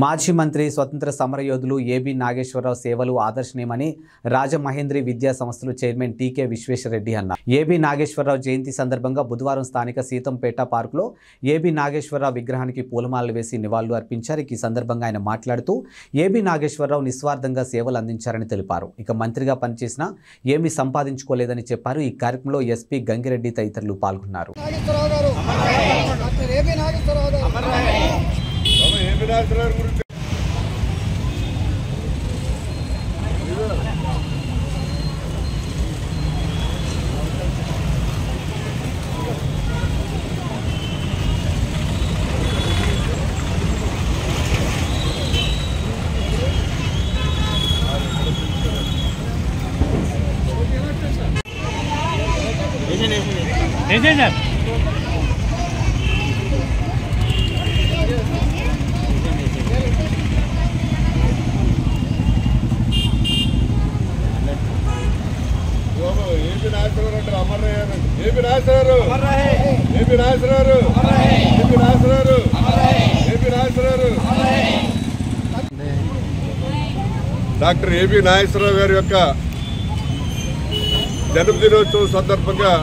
మాజీ మంత్రి స్వతంత్ర సమరయోధులు ఏబి నాగేశ్వరరావు సేవలు ఆదర్శనీయమని రాజమహేంద్రి విద్యా సంస్థలు చైర్మన్ టీకే విశ్వేశ్వరరెడ్డి అన్నారు ఏబి నాగేశ్వరరావు జయంతి సందర్భంగా బుధవారం స్థానిక సీతంపేట పార్కులో ఏబి నాగేశ్వరరావు విగ్రహానికి పూలమాలలు వేసి నివాళులు అర్పించారు ఈ సందర్భంగా ఆయన మాట్లాడుతూ ఏబి నాగేశ్వరరావు నిస్వార్థంగా సేవలు అందించారని తెలిపారు ఇక మంత్రిగా పనిచేసినా ఏమీ సంపాదించుకోలేదని చెప్పారు ఈ కార్యక్రమంలో ఎస్పీ గంగిరెడ్డి తదితరులు పాల్గొన్నారు నాగేశ్వరరావు గారు డాక్టర్ ఏబి నాగేశ్వరరావు గారు నిజం సార్ ఏపీ నాయకులు అంటే అమర్రయ్యారు ఏపీ నాయకులు ఏపీ నాయకులు ఏపీ నాయకులు ఏపీ నాయకులు డాక్టర్ ఏపీ నాగేశ్వరరావు గారి యొక్క జన్మదినోత్సవం సందర్భంగా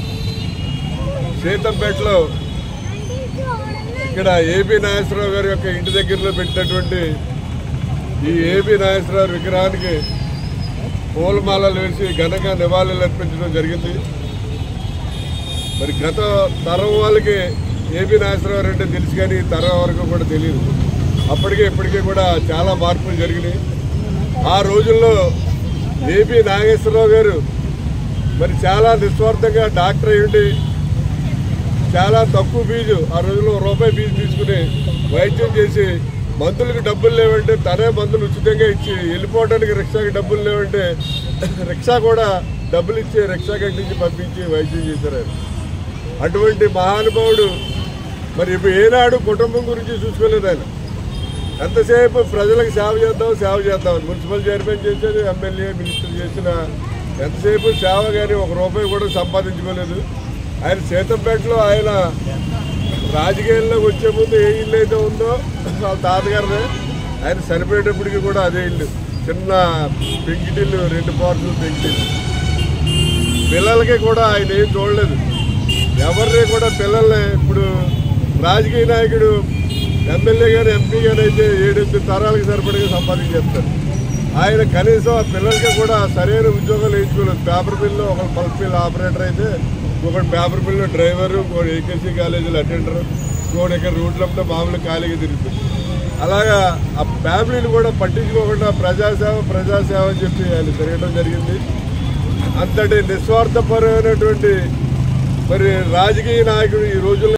సీతంపేటలో ఇక్కడ ఏపీ నాగేశ్వరరావు గారి యొక్క ఇంటి దగ్గరలో పెట్టినటువంటి ఈ ఏపీ నాగేశ్వరరావు విగ్రహానికి పూలమాలలు వేసి ఘనంగా నివాళులు అర్పించడం జరిగింది మరి గత తరం వాళ్ళకి ఏపీ నాగేశ్వరరావు అంటే తెలుసు కానీ ఈ తరం వరకు కూడా తెలియదు అప్పటికే ఇప్పటికే కూడా చాలా మార్పులు జరిగినాయి ఆ రోజుల్లో ఏపీ నాగేశ్వరరావు గారు మరి చాలా నిస్వార్థంగా డాక్టర్ అయ్యుండి చాలా తక్కువ ఫీజు ఆ రోజుల్లో రూపాయి ఫీజు తీసుకుని వైద్యం చేసి మందులకు డబ్బులు లేవంటే తనే మందులు ఉచితంగా ఇచ్చి వెళ్ళిపోవడానికి రిక్షాకి డబ్బులు లేవంటే రిక్షా కూడా డబ్బులు ఇచ్చి రిక్షా కట్టించి పంపించి వైద్యం చేశారు ఆయన అటువంటి మహానుభావుడు మరి ఇప్పుడు ఏనాడు కుటుంబం గురించి చూసుకోలేదు ఆయన ఎంతసేపు ప్రజలకు సేవ చేద్దాం సేవ చేద్దాం మున్సిపల్ చైర్మన్ చేసేది ఎమ్మెల్యే మినిస్టర్ చేసిన ఎంతసేపు సేవ కానీ ఒక రూపాయి కూడా సంపాదించుకోలేదు ఆయన సీతంపేటలో ఆయన రాజకీయాల్లోకి వచ్చే ముందు ఏ ఇల్లు అయితే ఉందో వాళ్ళ తాతగారిదే ఆయన చనిపోయేటప్పటికి కూడా అదే ఇల్లు చిన్న పెంకిటిల్లు రెండు పార్కులు పెంకిటిల్లు పిల్లలకి కూడా ఆయన ఏం చూడలేదు ఎవరిని కూడా పిల్లల్ని ఇప్పుడు రాజకీయ నాయకుడు ఎమ్మెల్యే గారు ఎంపీ గారు అయితే ఏడెనిమిది తరాలకు సరిపడిగా సంపాదించేస్తారు ఆయన కనీసం ఆ పిల్లలకి కూడా సరైన ఉద్యోగాలు వేయించుకోలేదు పేపర్ మిల్లు ఒక పల్ప్ మిల్ ఆపరేటర్ అయితే ఒకటి పేపర్ మిల్లు డ్రైవరు ఇంకోటి ఏకేసీ కాలేజీలో అటెండర్ ఇంకోటి ఇక్కడ రూట్లంతా మామూలు ఖాళీగా తిరుగుతుంది అలాగా ఆ ఫ్యామిలీని కూడా పట్టించుకోకుండా ప్రజాసేవ ప్రజాసేవ అని చెప్పి ఆయన తిరగడం జరిగింది అంతటి నిస్వార్థపరమైనటువంటి మరి రాజకీయ నాయకుడు ఈ రోజుల్లో